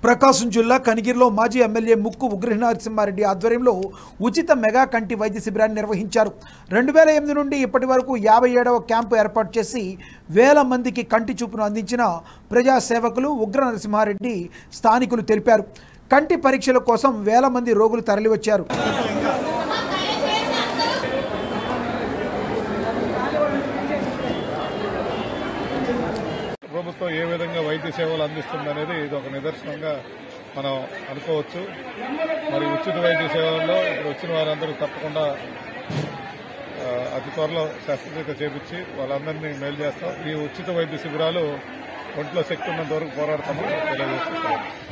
ప్రకాశం జిల్లా కనిగిరిలో మాజీ ఎమ్మెల్యే ముక్కు ఉగ్రహ నరసింహారెడ్డి ఆధ్వర్యంలో ఉచిత మెగా కంటి వైద్య శిబిరాన్ని నిర్వహించారు రెండు వేల ఎనిమిది నుండి ఇప్పటి వరకు యాభై ఏడవ క్యాంపు ఏర్పాటు చేసి వేల మందికి కంటి చూపును అందించిన ప్రజా సేవకులు ఉగ్ర నరసింహారెడ్డి స్థానికులు తెలిపారు కంటి పరీక్షల కోసం వేల మంది రోగులు తరలివచ్చారు ప్రభుత్వం ఏ విధంగా వైద్య సేవలు అందిస్తుంది అనేది ఇది ఒక నిదర్శనంగా మనం అనుకోవచ్చు మరి ఉచిత వైద్య సేవల్లో ఇప్పుడు వచ్చిన వారందరూ తప్పకుండా ఆ, అతి త్వరలో శస్త్రచికిత్స చేపించి వాళ్ళందరినీ మేలు చేస్తాం ఈ ఉచిత వైద్య శిబిరాలు ఒంట్లో శక్తి ఉన్నంత వరకు పోరాడతామని తెలియజేస్తున్నాం